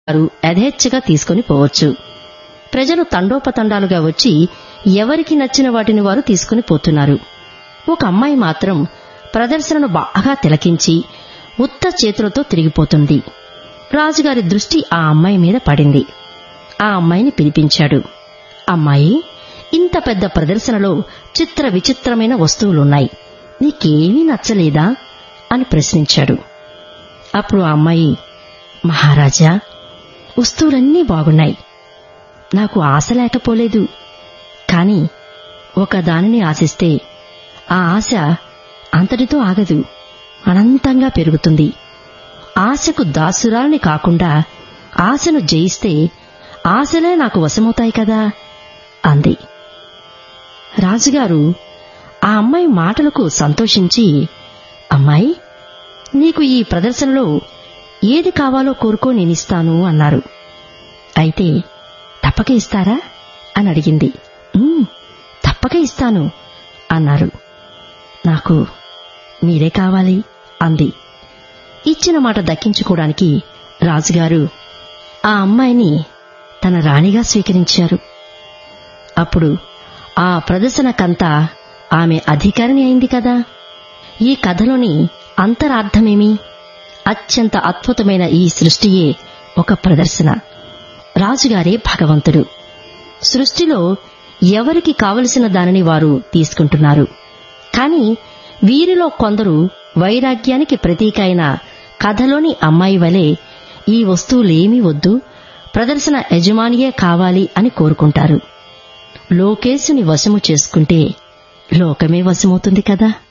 వారు యథేచ్ఛగా తీసుకుని పోవచ్చు ప్రజలు తండోపతండాలుగా వచ్చి ఎవరికి నచ్చిన వాటిని వారు తీసుకుని పోతున్నారు ఒక అమ్మాయి మాత్రం ప్రదర్శనను బాగా తిలకించి ఉత్త చేతులతో తిరిగిపోతుంది రాజుగారి దృష్టి ఆ అమ్మాయి మీద పడింది ఆ అమ్మాయిని పిలిపించాడు అమ్మాయి ఇంత పెద్ద ప్రదర్శనలో చిత్ర విచిత్రమైన వస్తువులున్నాయి నీకేమీ నచ్చలేదా అని ప్రశ్నించాడు అప్పుడు ఆ అమ్మాయి మహారాజా వస్తువులన్నీ బాగున్నాయి నాకు ఆశ లేకపోలేదు కాని ఒక దానిని ఆశిస్తే ఆ ఆశ అంతటితో ఆగదు అనంతంగా పెరుగుతుంది ఆశకు దాసురాలని కాకుండా ఆశను జయిస్తే ఆశలే నాకు వశమవుతాయి కదా అంది రాజుగారు ఆ అమ్మాయి మాటలకు సంతోషించి అమ్మాయి నీకు ఈ ప్రదర్శనలో ఏది కావాలో కోరుకో నేనిస్తాను అన్నారు అయితే తప్పక ఇస్తారా అని అడిగింది "ఉమ్, తప్పక ఇస్తాను అన్నారు నాకు మీరే కావాలి అంది ఇచ్చిన మాట దక్కించుకోవడానికి రాజుగారు ఆ అమ్మాయిని తన రాణిగా స్వీకరించారు అప్పుడు ఆ ప్రదర్శనకంతా ఆమె అధికారిని అయింది కదా ఈ కథలోని అంతరార్థమేమి అత్యంత అద్భుతమైన ఈ సృష్టియే ఒక ప్రదర్శన రాజుగారే భగవంతుడు సృష్టిలో ఎవరికి కావలసిన దానిని వారు తీసుకుంటున్నారు కాని వీరిలో కొందరు వైరాగ్యానికి ప్రతీక అయిన కథలోని అమ్మాయి వలె ఈ వస్తువులేమీ వద్దు ప్రదర్శన యజమానియే కావాలి అని కోరుకుంటారు లోకేశుని వశము చేసుకుంటే లోకమే వశమవుతుంది కదా